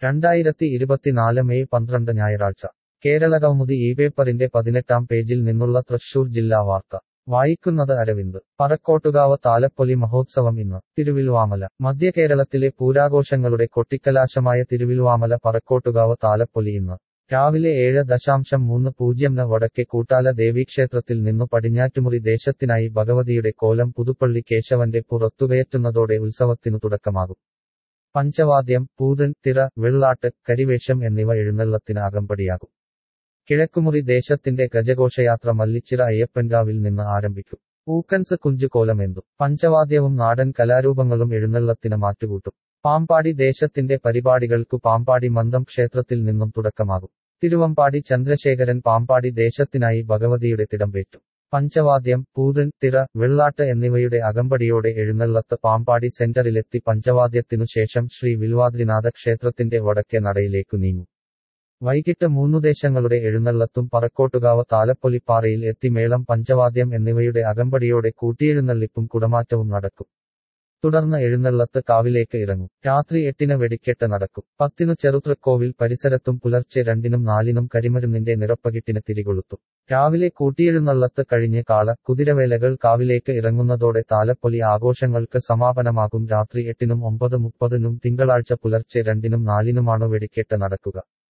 രണ്ടായിരത്തി ഇരുപത്തിനാല് മെയ് പന്ത്രണ്ട് ഞായറാഴ്ച കേരളകൗമുദി ഈ പേപ്പറിന്റെ പതിനെട്ടാം പേജിൽ നിന്നുള്ള തൃശൂർ ജില്ലാ വാർത്ത വായിക്കുന്നത് അരവിന്ദ് പറക്കോട്ടുകാവ് താലപ്പൊലി മഹോത്സവം ഇന്ന് തിരുവിൽവാമല മധ്യകേരളത്തിലെ പൂരാഘോഷങ്ങളുടെ കൊട്ടിക്കലാശമായ തിരുവിൽവാമല പറക്കോട്ടുകാവ് താലപ്പൊലി ഇന്ന് രാവിലെ ഏഴ് ദശാംശം മൂന്ന് പൂജ്യം ന് വടക്കേ കൂട്ടാല ദേവീക്ഷേത്രത്തിൽ നിന്നു പടിഞ്ഞാറ്റുമുറി ദേശത്തിനായി ഭഗവതിയുടെ കോലം പുതുപ്പള്ളി കേശവന്റെ പുറത്തുകയറ്റുന്നതോടെ ഉത്സവത്തിനു തുടക്കമാകും പഞ്ചവാദ്യം പൂതൻ തിറ വെള്ളാട്ട് കരിവേഷം എന്നിവ എഴുന്നള്ളത്തിന് അകമ്പടിയാകും കിഴക്കുമുറി ദേശത്തിന്റെ ഗജഘോഷയാത്ര മല്ലിച്ചിറ അയ്യപ്പൻകാവിൽ നിന്ന് ആരംഭിക്കും ഊക്കൻസ് കുഞ്ചുകോലമെന്തും പഞ്ചവാദ്യവും നാടൻ കലാരൂപങ്ങളും എഴുന്നള്ളത്തിന് മാറ്റുകൂട്ടും പാമ്പാടി ദേശത്തിന്റെ പരിപാടികൾക്കു പാമ്പാടി മന്ദം ക്ഷേത്രത്തിൽ നിന്നും തുടക്കമാകും തിരുവമ്പാടി ചന്ദ്രശേഖരൻ പാമ്പാടി ദേശത്തിനായി ഭഗവതിയുടെ തിടമ്പേറ്റും പഞ്ചവാദ്യം പൂതൻ തിറ വെള്ളാട്ട് എന്നിവയുടെ അകമ്പടിയോടെ എഴുന്നള്ളത്ത് പാമ്പാടി സെന്ററിലെത്തി പഞ്ചവാദ്യത്തിനു ശേഷം ശ്രീ വിൽവാദ്രിനാഥ ക്ഷേത്രത്തിന്റെ വടക്കേ നടയിലേക്കു നീങ്ങും വൈകിട്ട് മൂന്നു ദേശങ്ങളുടെ എഴുന്നള്ളത്തും പറക്കോട്ടുകാവ് താലപ്പൊലിപ്പാറയിൽ എത്തി മേളം പഞ്ചവാദ്യം എന്നിവയുടെ അകമ്പടിയോടെ കൂട്ടിയെഴുന്നള്ളിപ്പും കുടമാറ്റവും നടക്കും തുടർന്ന് എഴുന്നള്ളത്ത് കാവിലേക്ക് ഇറങ്ങും രാത്രി എട്ടിന് വെടിക്കെട്ട് നടക്കും പത്തിനു ചെറുതൃക്കോവിൽ പരിസരത്തും പുലർച്ചെ രണ്ടിനും നാലിനും കരിമരുന്നിന്റെ നിറപ്പകിട്ടിന് തിരികൊളുത്തും രാവിലെ കൂട്ടിയെഴുന്നള്ളത്ത് കഴിഞ്ഞ് കാള കുതിരവേലകൾ കാവിലേക്ക് ഇറങ്ങുന്നതോടെ താലപ്പൊലി ആഘോഷങ്ങൾക്ക് സമാപനമാകും രാത്രി എട്ടിനും ഒമ്പത് മുപ്പതിനും തിങ്കളാഴ്ച പുലർച്ചെ രണ്ടിനും നാലിനുമാണ് വെടിക്കെട്ട് നടക്കുക